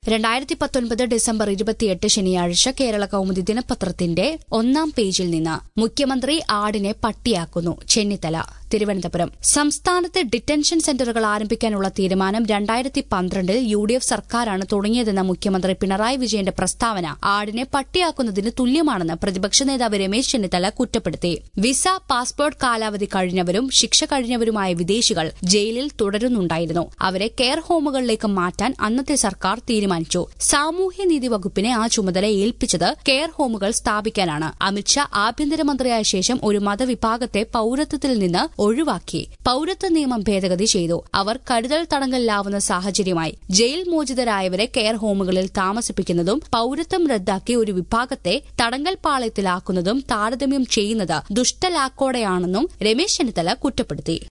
രണ്ടായിരത്തി പത്തൊൻപത് ഡിസംബർ ഇരുപത്തിയെട്ട് ശനിയാഴ്ച കേരള കൌമുദി ദിനപത്രത്തിന്റെ ഒന്നാം പേജിൽ നിന്ന് മുഖ്യമന്ത്രി ആടിനെ പട്ടിയാക്കുന്നു ചെന്നിത്തല തിരുവനന്തപുരം സംസ്ഥാനത്ത് ഡിറ്റൻഷൻ സെന്ററുകൾ ആരംഭിക്കാനുള്ള തീരുമാനം രണ്ടായിരത്തി പന്ത്രണ്ടിൽ യു ഡി എഫ് സർക്കാരാണ് തുടങ്ങിയതെന്ന മുഖ്യമന്ത്രി പിണറായി വിജയന്റെ പ്രസ്താവന ആടിനെ പട്ടിയാക്കുന്നതിന് തുല്യമാണെന്ന് പ്രതിപക്ഷ നേതാവ് രമേശ് ചെന്നിത്തല കുറ്റപ്പെടുത്തി വിസ പാസ്പോർട്ട് കാലാവധി കഴിഞ്ഞവരും ശിക്ഷ കഴിഞ്ഞവരുമായ വിദേശികൾ ജയിലിൽ തുടരുന്നുണ്ടായിരുന്നു അവരെ കെയർ ഹോമുകളിലേക്ക് മാറ്റാൻ അന്നത്തെ സർക്കാർ തീരുമാനിച്ചു സാമൂഹ്യനീതി വകുപ്പിനെ ആ ചുമതല ഏൽപ്പിച്ചത് കെയർ ഹോമുകൾ സ്ഥാപിക്കാനാണ് അമിത്ഷാ ആഭ്യന്തരമന്ത്രിയായ ശേഷം ഒരു മതവിഭാഗത്തെ പൌരത്വത്തിൽ നിന്ന് ഒഴിവാക്കി പൌരത്വ നിയമം ഭേദഗതി ചെയ്തു അവർ കരുതൽ തടങ്കലിലാവുന്ന സാഹചര്യമായി ജയിൽ മോചിതരായവരെ കെയർ ഹോമുകളിൽ താമസിപ്പിക്കുന്നതും പൌരത്വം റദ്ദാക്കി ഒരു വിഭാഗത്തെ തടങ്കൽ പാളയത്തിലാക്കുന്നതും താരതമ്യം ചെയ്യുന്നത് ദുഷ്ടലാക്കോടെയാണെന്നും രമേശ് ചെന്നിത്തല കുറ്റപ്പെടുത്തി